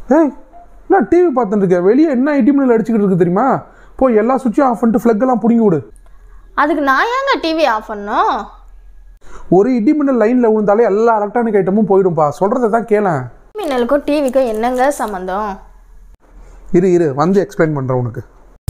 ஏய் என்ன டிவி பார்த்துட்டு இருக்க வெளியே என்ன இடி மின்னல் அடிச்சுக்கிட்டு இருக்கு தெரியுமா போய் எல்லா சுவிட்சும் ஆஃப் பண்ணிட்டு ஃப்ளக் எல்லாம் பிடிங்கி விடு அதுக்கு நான் ஏங்க டிவி ஆஃப் பண்ணோம் ஒரு இடி மின்னல் லைனில் விழுந்தாலே எல்லா எலக்ட்ரானிக் ஐட்டமும் போயிடும்பா சொல்கிறத தான் கேளேன் மின்னலுக்கும் டிவிக்கும் என்னங்க சம்மந்தம் இரு இரு வந்து எக்ஸ்பிளைன் பண்ணுறேன் உனக்கு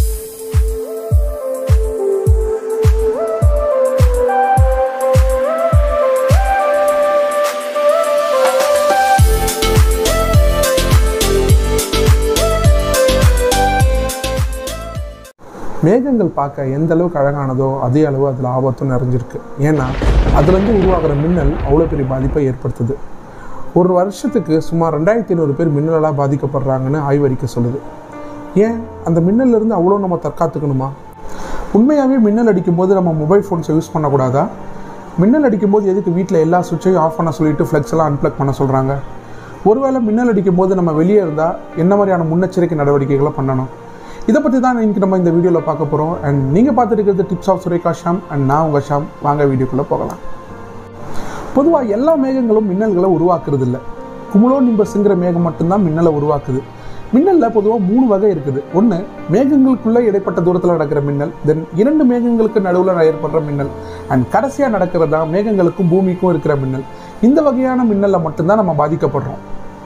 மேகங்கள் பார்க்க எந்த அளவுக்கு அழகானதோ அதே அளவு அதில் ஆபத்தும் நிறைஞ்சிருக்கு ஏன்னா அதுலேருந்து உருவாகிற மின்னல் அவ்வளோ பெரிய பாதிப்பை ஏற்படுத்துது ஒரு வருஷத்துக்கு சுமார் ரெண்டாயிரத்தி ஐநூறு பேர் மின்னலால் பாதிக்கப்படுறாங்கன்னு ஆய்வறிக்கை சொல்லுது ஏன் அந்த மின்னல்ல இருந்து அவ்வளோ நம்ம தற்காத்துக்கணுமா உண்மையாகவே மின்னல் அடிக்கும்போது நம்ம மொபைல் ஃபோன்ஸை யூஸ் பண்ணக்கூடாதா மின்னல் அடிக்கும்போது எதுக்கு வீட்டில் எல்லா சுவிட்சையும் ஆஃப் பண்ண சொல்லிட்டு ஃப்ளெக்ஸ் எல்லாம் அன்பிளக் பண்ண சொல்கிறாங்க ஒருவேளை மின்னல் அடிக்கும்போது நம்ம வெளியே இருந்தால் என்ன மாதிரியான முன்னெச்சரிக்கை நடவடிக்கைகளை பண்ணணும் இதை பற்றி தான் இன்னைக்கு நம்ம இந்த வீடியோவில் பார்க்க போகிறோம் அண்ட் நீங்கள் பார்த்துட்டு இருக்கிறது tips of Sureka Sham and நான் உங்கள் ஷாம் வாங்க வீடியோக்குள்ளே போகலாம் பொதுவாக எல்லா மேகங்களும் மின்னல்களை உருவாக்குறது இல்லை குமுளோ நிம்பஸுங்கிற மேகம் மட்டும்தான் மின்னலை உருவாக்குது மின்னலில் பொதுவாக மூணு வகை இருக்குது ஒன்று மேகங்களுக்குள்ள இடைப்பட்ட தூரத்தில் நடக்கிற மின்னல் தென் இரண்டு மேகங்களுக்கு நடுவில் ஏற்படுற மின்னல் அண்ட் கடைசியாக நடக்கிறது தான் மேகங்களுக்கும் பூமிக்கும் இருக்கிற மின்னல் இந்த வகையான மின்னலில் மட்டும்தான் நம்ம பாதிக்கப்படுறோம்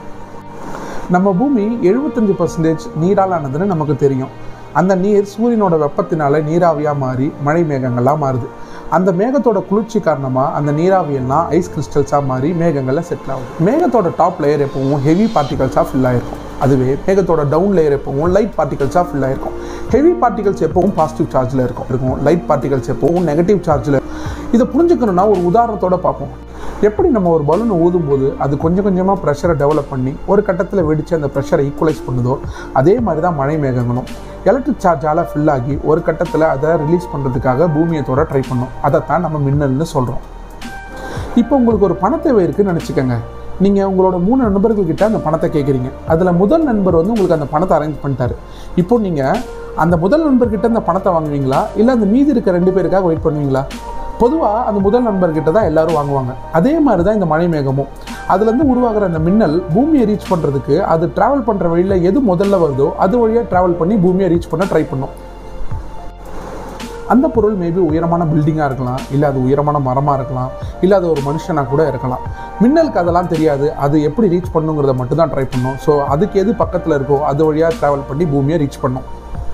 நம்ம பூமி எழுபத்தஞ்சு பர்சன்டேஜ் நீரால் ஆனதுன்னு நமக்கு தெரியும் அந்த நீர் சூரியனோட வெப்பத்தினால நீராவியாக மாறி மழை மேகங்களாக மாறுது அந்த மேகத்தோட குளிர்ச்சி காரணமாக அந்த நீராவியெல்லாம் ஐஸ் கிறிஸ்டல்ஸாக மாறி மேகங்களில் செட்டில் ஆகுது மேகத்தோட டாப் லேயர் எப்பவும் ஹெவி பார்ட்டிகல்ஸாக ஃபில் ஆயிருக்கும் அதுவே மேகத்தோட டவுன் லேயர் எப்பவும் லைட் பார்ட்டிகல்ஸாக ஃபில் ஆயிருக்கும் ஹெவி பார்ட்டிகல்ஸ் எப்பவும் பாசிட்டிவ் சார்ஜில் இருக்கும் இருக்கும் லைட் பார்ட்டிகல்ஸ் எப்பவும் நெகட்டிவ் சார்ஜில் இதை புரிஞ்சுக்கணும்னா ஒரு உதாரணத்தோட பார்ப்போம் எப்படி நம்ம ஒரு பலூனை ஊதும்போது அது கொஞ்சம் கொஞ்சமாக ப்ரெஷரை டெவலப் பண்ணி ஒரு கட்டத்தில் வெடித்து அந்த ப்ரெஷரை ஈக்குவலைஸ் பண்ணுதோ அதே மாதிரி தான் மழை மேகங்களும் எலக்ட்ரிக் சார்ஜால் ஃபில் ஆகி ஒரு கட்டத்தில் அதை ரிலீஸ் பண்ணுறதுக்காக பூமியை தொட ட்ரை பண்ணும் அதைத்தான் நம்ம மின்னல்னு சொல்கிறோம் இப்போ உங்களுக்கு ஒரு பண தேவை இருக்குன்னு நினச்சிக்கோங்க நீங்கள் உங்களோட மூணு நண்பர்கள்கிட்ட அந்த பணத்தை கேட்குறீங்க அதில் முதல் நண்பர் வந்து உங்களுக்கு அந்த பணத்தை அரேஞ்ச் பண்ணிட்டாரு இப்போ நீங்கள் அந்த முதல் நண்பர்கிட்ட அந்த பணத்தை வாங்குவீங்களா இல்லை அந்த மீதி இருக்க ரெண்டு பேருக்காக வெயிட் பண்ணுவீங்களா பொதுவாக அந்த முதல் நண்பர்கிட்ட தான் எல்லாரும் வாங்குவாங்க அதே மாதிரி தான் இந்த மழை மேகமும் அதுலேருந்து உருவாகிற அந்த மின்னல் பூமியை ரீச் பண்ணுறதுக்கு அது ட்ராவல் பண்ணுற வழியில் எது முதல்ல வருதோ அது வழியாக ட்ராவல் பண்ணி பூமியை ரீச் பண்ண ட்ரை பண்ணும் அந்த பொருள் மேபி உயரமான பில்டிங்காக இருக்கலாம் இல்லை அது உயரமான மரமாக இருக்கலாம் இல்லை அது ஒரு மனுஷனாக கூட இருக்கலாம் மின்னலுக்கு அதெல்லாம் தெரியாது அது எப்படி ரீச் பண்ணுங்கிறத மட்டும் தான் ட்ரை பண்ணும் ஸோ அதுக்கு எது பக்கத்தில் இருக்கோ அது வழியாக ட்ராவல் பண்ணி பூமியை ரீச் பண்ணும்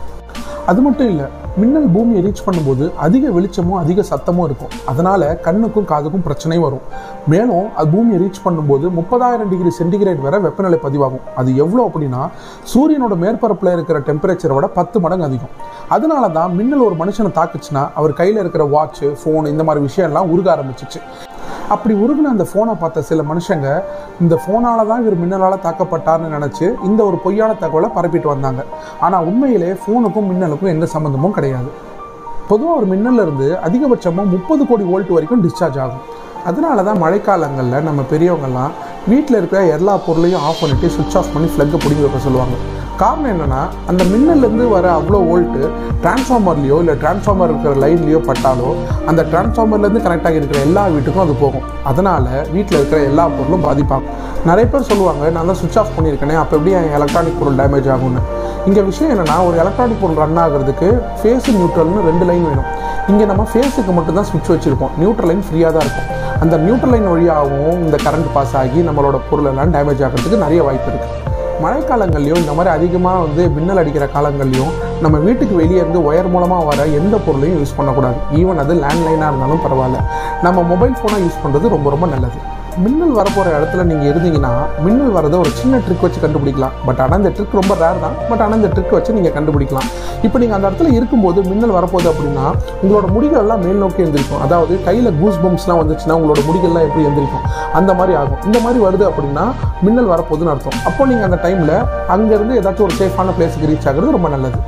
அது மட்டும் இல்லை மின்னல் பூமியை ரீச் பண்ணும்போது அதிக வெளிச்சமும் அதிக சத்தமும் இருக்கும் அதனால் கண்ணுக்கும் காதுக்கும் பிரச்சனையும் வரும் மேலும் அது பூமியை ரீச் பண்ணும்போது முப்பதாயிரம் டிகிரி சென்டிகிரேட் வரை வெப்பநிலை பதிவாகும் அது எவ்வளோ அப்படின்னா சூரியனோட மேற்பரப்பில் இருக்கிற டெம்பரேச்சரை விட பத்து மடங்கு அதிகம் அதனால தான் மின்னல் ஒரு மனுஷனை தாக்குச்சுன்னா அவர் கையில் இருக்கிற வாட்ச்சு ஃபோன் இந்த மாதிரி விஷயம்லாம் உருக ஆரம்பிச்சிச்சு அப்படி உருகின அந்த ஃபோனை பார்த்த சில மனுஷங்க இந்த ஃபோனால தான் இவர் மின்னலால் தாக்கப்பட்டார்னு நினச்சி இந்த ஒரு பொய்யான தகவலை பரப்பிட்டு வந்தாங்க ஆனால் உண்மையிலே ஃபோனுக்கும் மின்னலுக்கும் எந்த சம்மந்தமும் கிடையாது பொதுவாக ஒரு மின்னல்ல இருந்து அதிகபட்சமாக முப்பது கோடி வோல்ட் வரைக்கும் டிஸ்சார்ஜ் ஆகும் அதனால தான் மழைக்காலங்களில் நம்ம பெரியவங்கெல்லாம் வீட்டில் இருக்கிற எல்லா பொருளையும் ஆஃப் பண்ணிவிட்டு சுவிட்ச் ஆஃப் பண்ணி ஃப்ளக்கை பிடிங்கி வைக்க சொல்லுவாங்க காரணம் என்னென்னா அந்த மின்னல்லேருந்து வர அவ்வளோ வோல்ட்டு டிரான்ஸ்ஃபார்மர்லேயோ இல்லை டிரான்ஸ்ஃபார்மர் இருக்கிற லைன்லேயோ பட்டாலோ அந்த டிரான்ஸ்ஃபார்மர்லேருந்து கனெக்ட் ஆகி இருக்கிற எல்லா வீட்டுக்கும் அது போகும் அதனால் வீட்டில் இருக்கிற எல்லா பொருளும் பாதிப்பாகும் நிறைய பேர் சொல்லுவாங்க நான் தான் சுவிட்ச் ஆஃப் பண்ணியிருக்கேனே அப்போ எப்படி என் எலக்ட்ரானிக் பொருள் டேமேஜ் ஆகும்னு இங்கே விஷயம் என்னென்னா ஒரு எலக்ட்ரானிக் பொருள் ரன் ஆகிறதுக்கு ஃபேஸு நியூட்ரல்னு ரெண்டு லைன் வேணும் இங்கே நம்ம ஃபேஸுக்கு மட்டும் தான் சுவிட்ச் வச்சுருக்கோம் நியூட்ரல் லைன் ஃப்ரீயாக தான் இருக்கும் அந்த நியூட்ரல் லைன் வழியாகவும் இந்த கரண்ட் பாஸ் ஆகி நம்மளோட பொருள் எல்லாம் டேமேஜ் ஆகிறதுக்கு நிறைய வாய்ப்பு இருக்குது மழைக்காலங்கள்லையும் இந்த மாதிரி அதிகமாக வந்து மின்னல் அடிக்கிற காலங்கள்லையும் நம்ம வீட்டுக்கு வெளியே இருந்து ஒயர் மூலமாக வர எந்த பொருளையும் யூஸ் பண்ணக்கூடாது ஈவன் அது லேண்ட்லைனாக இருந்தாலும் பரவாயில்ல நம்ம மொபைல் ஃபோனை யூஸ் பண்ணுறது ரொம்ப ரொம்ப நல்லது மின்னல் வரப்போகிற இடத்துல நீங்கள் இருந்தீங்கன்னா மின்னல் வரதை ஒரு சின்ன ட்ரிக் வச்சு கண்டுபிடிக்கலாம் பட் ஆனால் இந்த ட்ரிக் ரொம்ப ரேர் தான் பட் ஆனால் இந்த ட்ரிக் வச்சு நீங்கள் கண்டுபிடிக்கலாம் இப்போ நீங்கள் அந்த இடத்துல இருக்கும்போது மின்னல் வரப்போகுது அப்படின்னா உங்களோட முடிகள் எல்லாம் மேல் நோக்கி எழுந்திருக்கும் அதாவது கையில் கூஸ் பம்ப்ஸ்லாம் வந்துச்சுன்னா உங்களோட முடிகள்லாம் எப்படி எழுந்திருக்கும் அந்த மாதிரி ஆகும் இந்த மாதிரி வருது அப்படின்னா மின்னல் வரப்போகுதுன்னு அர்த்தம் அப்போ நீங்கள் அந்த டைமில் அங்கேருந்து ஏதாச்சும் ஒரு சேஃபான பிளேஸுக்கு ரீச் ஆகிறது ரொம்ப நல்லது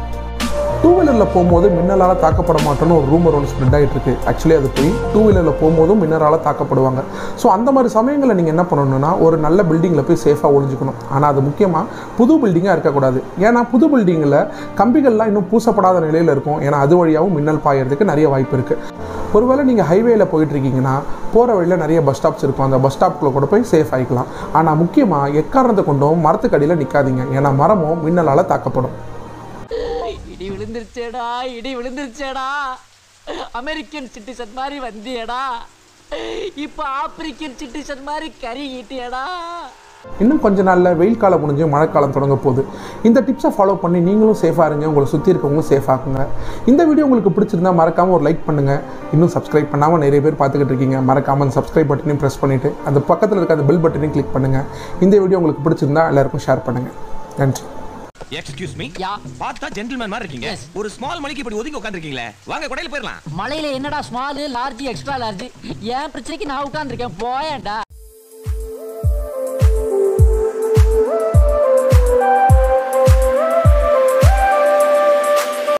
டூ வீலரில் போகும்போது மின்னலால் தாக்கப்பட மாட்டோம்னு ஒரு ரூமர் ஒன்று ஸ்ப்ரெட் ஆகிட்டு இருக்கு ஆக்சுவலி அது போய் டூ வீலரில் போகும்போதும் மின்னலால் தாக்கப்படுவாங்க ஸோ அந்த மாதிரி சமயங்களில் நீங்கள் என்ன பண்ணணும்னா ஒரு நல்ல பில்டிங்கில் போய் சேஃபாக ஒழிஞ்சுக்கணும் ஆனால் அது முக்கியமாக புது பில்டிங்காக இருக்கக்கூடாது ஏன்னா புது பில்டிங்கில் கம்பிகள்லாம் இன்னும் பூசப்படாத நிலையில் இருக்கும் ஏன்னா அது வழியாகவும் மின்னல் பாயறதுக்கு நிறைய வாய்ப்பு இருக்குது ஒருவேளை நீங்கள் ஹைவேல போயிட்டு இருக்கீங்கன்னா போகிற வழியில் நிறைய பஸ் ஸ்டாப்ஸ் இருக்கும் அந்த பஸ் ஸ்டாப்குள்ளே கூட போய் சேஃப் ஆகிக்கலாம் ஆனால் முக்கியமாக எக்காரணத்தை கொண்டும் மரத்துக்கடியில் நிற்காதீங்க ஏன்னா மரமும் மின்னலால் தாக்கப்படும் இடி விழுந்துருச்சேடா இடி விழுந்துருச்சேடா அமெரிக்கன் சிட்டிசன் மாதிரி வந்தியடா இப்ப ஆப்பிரிக்கன் சிட்டிசன் மாதிரி கறி ஈட்டியடா இன்னும் கொஞ்ச நாளில் வெயில் காலம் முடிஞ்சு மழைக்காலம் தொடங்க போகுது இந்த டிப்ஸை ஃபாலோ பண்ணி நீங்களும் சேஃபாக இருங்க உங்களை சுற்றி இருக்கவங்களும் சேஃபாக்குங்க இந்த வீடியோ உங்களுக்கு பிடிச்சிருந்தா மறக்காமல் ஒரு லைக் பண்ணுங்கள் இன்னும் சப்ஸ்கிரைப் பண்ணாமல் நிறைய பேர் பார்த்துக்கிட்டு இருக்கீங்க மறக்காமல் அந்த சப்ஸ்கிரைப் பட்டனையும் ப்ரெஸ் பண்ணிவிட்டு அந்த பக்கத்தில் இருக்க அந்த பெல் பட்டனையும் கிளிக் பண்ணுங்கள் இந்த வீடியோ உங்களுக்கு பிடிச்சிருந்தா எல்லாருக்கும் ஷேர் பண்ணுங்கள் நன்றி எக்ஸ்கியூஸ் மீ யா. பார்த்தா ஜென்டில்மேன் மாதிரி இருக்கீங்க Yes. ஒரு ஸ்மால் மணிக்கு இப்படி ஒதுங்கி உட்காந்துருக்கீங்களே வாங்க கடையில போயிடலாம் மலையில என்னடா ஸ்மால் லார்ஜ் எக்ஸ்ட்ரா லார்ஜ் என் பிரச்சனைக்கு நான் உட்கார்ந்திருக்கேன் போயேன்டா